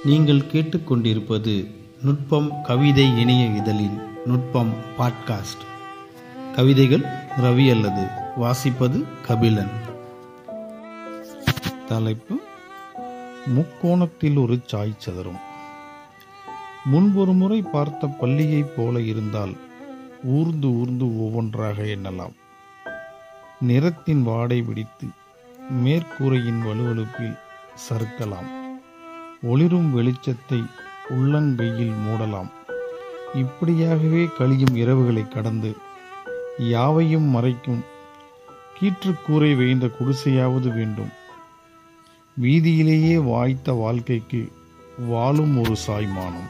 நீங்கள் கேட்டுக்கொண்டிருப்பது நுட்பம் கவிதை இணைய இதழின் நுட்பம் பாட்காஸ்ட் கவிதைகள் ரவி அல்லது வாசிப்பது கபிலன் தலைப்பு முக்கோணத்தில் ஒரு சாய் சதுரம் முன்பொரு முறை பார்த்த பள்ளியைப் போல இருந்தால் ஊர்ந்து ஊர்ந்து ஒவ்வொன்றாக எண்ணலாம் நிறத்தின் வாடை பிடித்து மேற்கூரையின் வலுவழுப்பில் சறுக்கலாம் ஒளிரும் வெளிச்சத்தை உள்ளங்கையில் மூடலாம் இப்படியாகவே கழியும் இரவுகளை கடந்து யாவையும் மறைக்கும் கீற்றுக்கூரை வேய்ந்த குடிசையாவது வேண்டும் வீதியிலேயே வாய்த்த வாழ்க்கைக்கு வாழும் ஒரு சாய்மானம்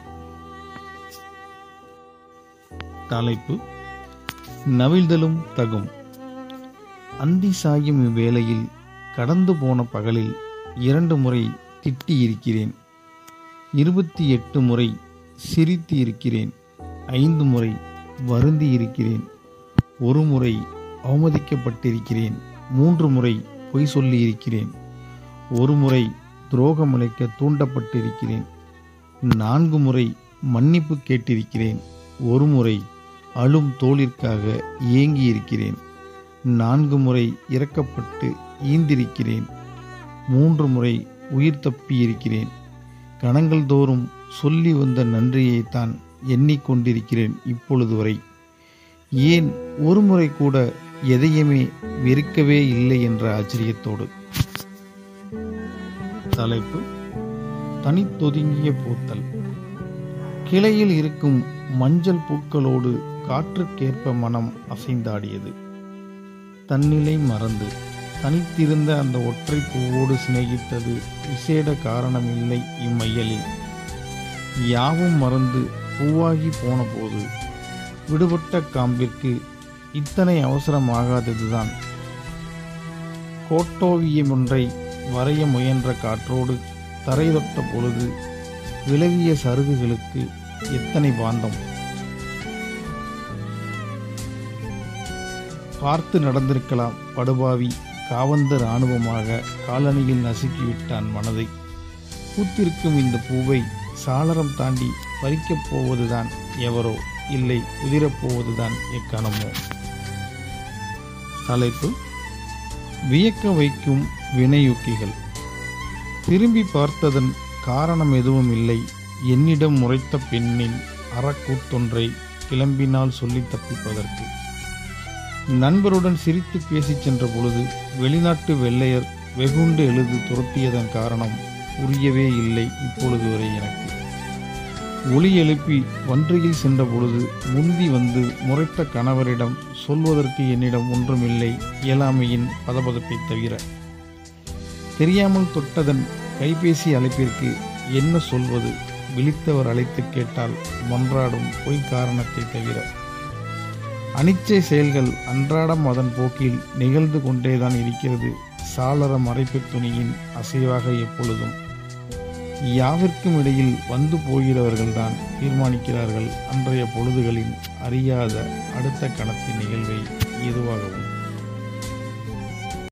தலைப்பு நவிழ்தலும் தகும் அந்தி சாயும் இவ்வேளையில் கடந்து போன பகலில் இரண்டு முறை திட்டி இருக்கிறேன் இருபத்தி எட்டு முறை சிரித்து இருக்கிறேன் ஐந்து முறை வருந்தி இருக்கிறேன் ஒரு முறை அவமதிக்கப்பட்டிருக்கிறேன் மூன்று முறை பொய் சொல்லி இருக்கிறேன் ஒரு முறை துரோகமளிக்க தூண்டப்பட்டிருக்கிறேன் நான்கு முறை மன்னிப்பு கேட்டிருக்கிறேன் ஒரு முறை அழும் தோளிற்காக ஏங்கி இருக்கிறேன் நான்கு முறை இறக்கப்பட்டு ஈந்திருக்கிறேன் மூன்று முறை உயிர் தப்பி இருக்கிறேன் கணங்கள் தோறும் சொல்லி வந்த நன்றியைத்தான் எண்ணிக்கொண்டிருக்கிறேன் இப்பொழுது வரை ஏன் ஒரு முறை கூட எதையுமே வெறுக்கவே இல்லை என்ற ஆச்சரியத்தோடு தலைப்பு தனித்தொதுங்கிய பூத்தல் கிளையில் இருக்கும் மஞ்சள் பூக்களோடு காற்றுக்கேற்ப மனம் அசைந்தாடியது தன்னிலை மறந்து தனித்திருந்த அந்த ஒற்றை பூவோடு சிநேகித்தது விசேட காரணமில்லை இம்மையலில் யாவும் மறந்து பூவாகி போன போது விடுபட்ட காம்பிற்கு இத்தனை அவசரமாகாததுதான் கோட்டோவியம் ஒன்றை வரைய முயன்ற காற்றோடு தரை தொட்ட பொழுது விலகிய சருகுகளுக்கு எத்தனை பாந்தம் பார்த்து நடந்திருக்கலாம் படுபாவி காவந்த இராணுவமாக காலணியில் நசுக்கிவிட்டான் மனதை பூத்திருக்கும் இந்த பூவை சாளரம் தாண்டி பறிக்கப் போவதுதான் எவரோ இல்லை உதிரப் போவதுதான் எக்கணமோ தலைப்பு வியக்க வைக்கும் வினையூக்கிகள் திரும்பி பார்த்ததன் காரணம் எதுவும் இல்லை என்னிடம் முறைத்த பெண்ணின் அறக்கூத்தொன்றை கிளம்பினால் சொல்லி தப்பிப்பதற்கு நண்பருடன் சிரித்து பேசிச் சென்ற பொழுது வெளிநாட்டு வெள்ளையர் வெகுண்டு எழுது துரத்தியதன் காரணம் புரியவே இல்லை இப்பொழுது வரை எனக்கு ஒளி எழுப்பி வன்றியில் சென்ற பொழுது முந்தி வந்து முறைத்த கணவரிடம் சொல்வதற்கு என்னிடம் ஒன்றுமில்லை இயலாமையின் பதபதப்பை தவிர தெரியாமல் தொட்டதன் கைபேசி அழைப்பிற்கு என்ன சொல்வது விழித்தவர் அழைத்து கேட்டால் மன்றாடும் பொய் காரணத்தை தவிர அனிச்சை செயல்கள் அன்றாடம் அதன் போக்கில் நிகழ்ந்து கொண்டேதான் இருக்கிறது சாளர மறைப்பு துணியின் அசைவாக எப்பொழுதும் யாவிற்கும் இடையில் வந்து போகிறவர்கள்தான் தீர்மானிக்கிறார்கள் அன்றைய பொழுதுகளின் அறியாத அடுத்த கணத்தின் நிகழ்வை எதுவாகவும்